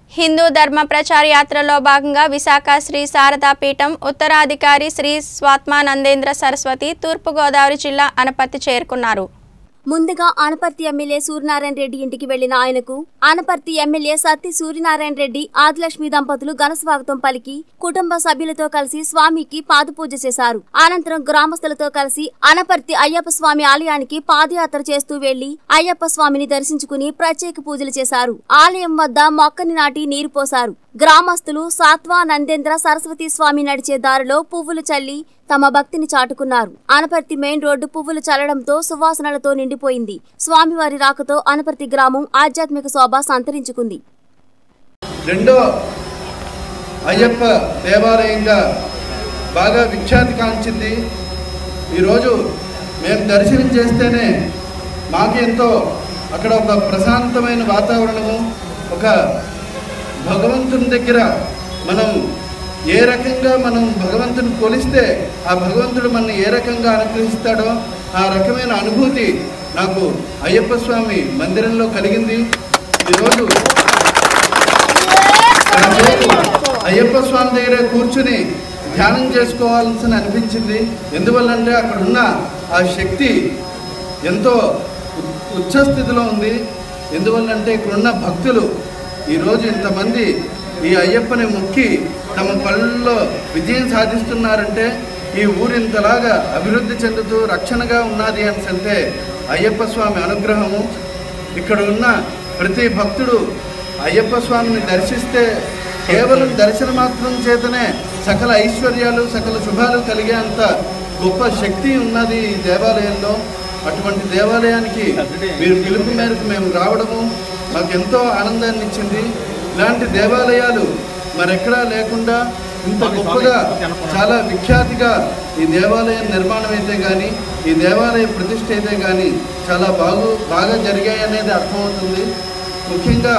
హిందూ ధర్మ ప్రచార యాత్రలో భాగంగా విశాఖ శ్రీ శారదా పీఠం ఉత్తరాధికారి శ్రీ స్వాత్మానందేంద్ర సరస్వతి తూర్పుగోదావరి జిల్లా అనపర్తి చేరుకున్నారు ముందుగా ఆనపర్తి ఎమ్మెల్యే సూర్యనారాయణ రెడ్డి ఇంటికి వెళ్లిన ఆయనకు ఆనపర్తి ఎమ్మెల్యే సత్తి సూర్యనారాయణ రెడ్డి ఆదిలక్ష్మి దంపతులు ఘన స్వాగతం పలికి కుటుంబ సభ్యులతో కలిసి స్వామికి పాదపూజ చేశారు అనంతరం గ్రామస్తులతో కలిసి ఆనపర్తి అయ్యప్ప స్వామి ఆలయానికి పాదయాత్ర చేస్తూ వెళ్లి అయ్యప్ప స్వామిని దర్శించుకుని ప్రత్యేక పూజలు చేశారు ఆలయం వద్ద మొక్కని నాటి నీరు పోశారు గ్రామస్తులు సాత్వా నందేంద్ర సరస్వతి స్వామి నడిచే దారిలో పువ్వులు చల్లి తమ భక్తిని చాటుకున్నారు ఆనపర్తి మెయిన్ రోడ్డు పువ్వులు చల్లడంతో సువాసనలతో నిండిపోయింది స్వామివారి రాకతో ఆనపర్తి గ్రామం ఆధ్యాత్మిక శోభ సంతరించుకుంది రెండో అయ్యప్ప దేవాలయంగా బాగా విఖ్యాతి కాంచింది ఈరోజు మేము దర్శనం చేస్తేనే మాకు ఎంతో అక్కడ ఒక ప్రశాంతమైన వాతావరణము ఒక భగవంతుని దగ్గర మనం ఏ రకంగా మనం భగవంతుని కొలిస్తే ఆ భగవంతుడు మనల్ని ఏ రకంగా అనుగ్రహిస్తాడో ఆ రకమైన అనుభూతి నాకు అయ్యప్ప స్వామి మందిరంలో కలిగింది ఈరోజు కాసేపు అయ్యప్ప స్వామి దగ్గర కూర్చుని ధ్యానం చేసుకోవాల్సిన అనిపించింది ఎందువల్లంటే అక్కడ ఉన్న ఆ శక్తి ఎంతో ఉ- ఉచ్చ స్థితిలో ఉంది ఎందువల్లంటే ఇక్కడున్న భక్తులు ఈరోజు ఇంతమంది ఈ అయ్యప్పని మొక్కి తమ పనుల్లో విజయం సాధిస్తున్నారంటే ఈ ఊరు ఇంతలాగా అభివృద్ధి చెందుతూ రక్షణగా ఉన్నది అని అంటే అయ్యప్ప స్వామి అనుగ్రహము ఇక్కడ ఉన్న ప్రతి భక్తుడు అయ్యప్ప స్వామిని దర్శిస్తే కేవలం దర్శన మాత్రం చేతనే సకల ఐశ్వర్యాలు సకల శుభాలు కలిగేంత గొప్ప శక్తి ఉన్నది ఈ దేవాలయంలో అటువంటి దేవాలయానికి మీరు పిలుపు మేరకు మేము రావడము మాకు ఎంతో ఆనందాన్ని ఇచ్చింది ఇలాంటి దేవాలయాలు మరెక్కడా లేకుండా ఇంత గొప్పగా చాలా విఖ్యాతిగా ఈ దేవాలయం నిర్మాణం అయితే కానీ ఈ దేవాలయ ప్రతిష్ఠ అయితే కానీ చాలా బాగు బాగా జరిగాయి అనేది అర్థమవుతుంది ముఖ్యంగా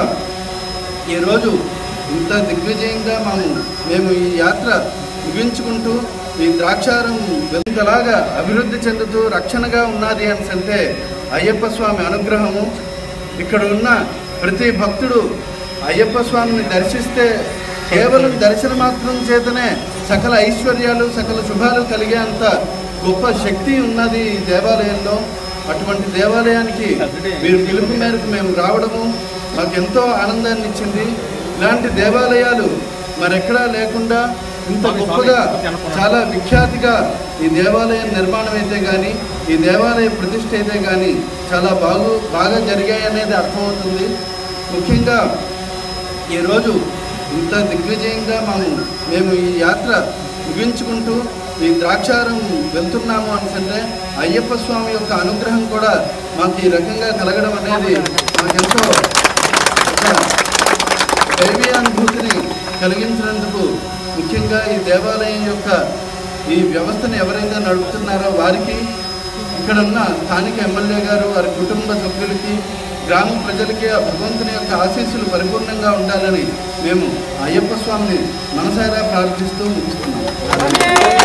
ఈరోజు ఇంత దిగ్విజయంగా మేము మేము ఈ యాత్ర ముగించుకుంటూ ఈ ద్రాక్షారం ఇంతలాగా అభివృద్ధి చెందుతూ రక్షణగా ఉన్నది అని అంటే అయ్యప్ప స్వామి అనుగ్రహము ఇక్కడ ఉన్న ప్రతి భక్తుడు అయ్యప్ప స్వామిని దర్శిస్తే కేవలం దర్శన మాత్రం చేతనే సకల ఐశ్వర్యాలు సకల శుభాలు కలిగేంత గొప్ప శక్తి ఉన్నది ఈ దేవాలయంలో అటువంటి దేవాలయానికి మీరు పిలుపు మేరకు మేము రావడము మాకు ఎంతో ఆనందాన్ని ఇచ్చింది ఇలాంటి దేవాలయాలు మరెక్కడా లేకుండా ఇంత గొప్పగా చాలా విఖ్యాతిగా ఈ దేవాలయం నిర్మాణం అయితే కానీ ఈ దేవాలయ ప్రతిష్ఠ అయితే కానీ చాలా బాగు బాగా జరిగాయి అనేది అర్థమవుతుంది ముఖ్యంగా ఈరోజు ఇంత దిగ్విజయంగా మేము మేము ఈ యాత్ర ముగించుకుంటూ ఈ ద్రాక్షారం వెళ్తున్నాము అనుకుంటే అయ్యప్ప స్వామి యొక్క అనుగ్రహం కూడా మాకు ఈ రకంగా కలగడం అనేది మాకెంతో ఒక దైవీ అనుభూతిని కలిగించినందుకు ముఖ్యంగా ఈ దేవాలయం యొక్క ఈ వ్యవస్థను ఎవరైతే నడుపుతున్నారో వారికి ఇక్కడ ఉన్న స్థానిక ఎమ్మెల్యే గారు వారి కుటుంబ సభ్యులకి గ్రామ ప్రజలకి ఆ భగవంతుని యొక్క ఆశీస్సులు పరిపూర్ణంగా ఉండాలని మేము అయ్యప్ప స్వామిని మనసారా ప్రార్థిస్తూ ముగిస్తున్నాం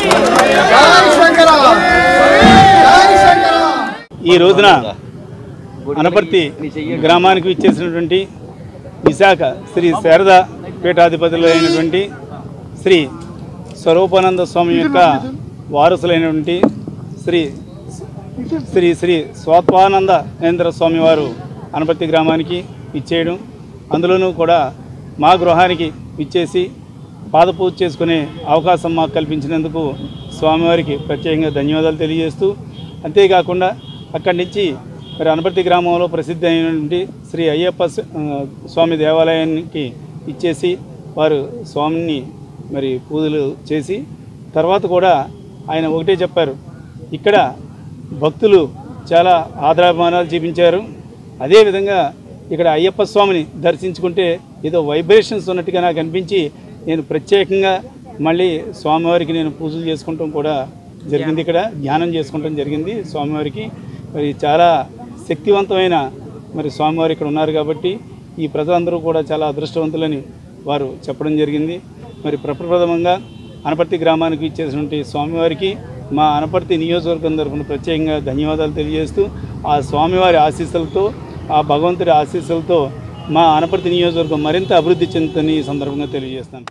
ఈ రోజున అనపర్తి గ్రామానికి ఇచ్చేసినటువంటి విశాఖ శ్రీ శారద పీఠాధిపతులు అయినటువంటి శ్రీ స్వరూపానంద స్వామి యొక్క వారసులైనటువంటి శ్రీ శ్రీ శ్రీ స్వాత్వానంద నేంద్ర స్వామి వారు అనపర్తి గ్రామానికి ఇచ్చేయడం అందులోనూ కూడా మా గృహానికి ఇచ్చేసి పాదపూజ చేసుకునే అవకాశం మాకు కల్పించినందుకు స్వామివారికి ప్రత్యేకంగా ధన్యవాదాలు తెలియజేస్తూ అంతేకాకుండా అక్కడి నుంచి మరి అనపర్తి గ్రామంలో ప్రసిద్ధి అయినటువంటి శ్రీ అయ్యప్ప స్వ- ఆ, స్వామి దేవాలయానికి ఇచ్చేసి వారు స్వామిని మరి పూజలు చేసి తర్వాత కూడా ఆయన ఒకటే చెప్పారు ఇక్కడ భక్తులు చాలా ఆదరాభిమానాలు చూపించారు అదేవిధంగా ఇక్కడ అయ్యప్ప స్వామిని దర్శించుకుంటే ఏదో వైబ్రేషన్స్ ఉన్నట్టుగా నాకు అనిపించి నేను ప్రత్యేకంగా మళ్ళీ స్వామివారికి నేను పూజలు చేసుకుంటాం కూడా జరిగింది ఇక్కడ ధ్యానం చేసుకుంటాం జరిగింది స్వామివారికి మరి చాలా శక్తివంతమైన మరి స్వామివారు ఇక్కడ ఉన్నారు కాబట్టి ఈ ప్రజలందరూ కూడా చాలా అదృష్టవంతులని వారు చెప్పడం జరిగింది మరి ప్రప్రథమంగా అనపర్తి గ్రామానికి ఇచ్చేసినటువంటి స్వామివారికి మా అనపర్తి నియోజకవర్గం తరఫున ప్రత్యేకంగా ధన్యవాదాలు తెలియజేస్తూ ఆ స్వామివారి ఆశీస్సులతో ఆ భగవంతుడి ఆశీస్సులతో మా అనపర్తి నియోజకవర్గం మరింత అభివృద్ధి చెందుతుందని ఈ సందర్భంగా తెలియజేస్తాను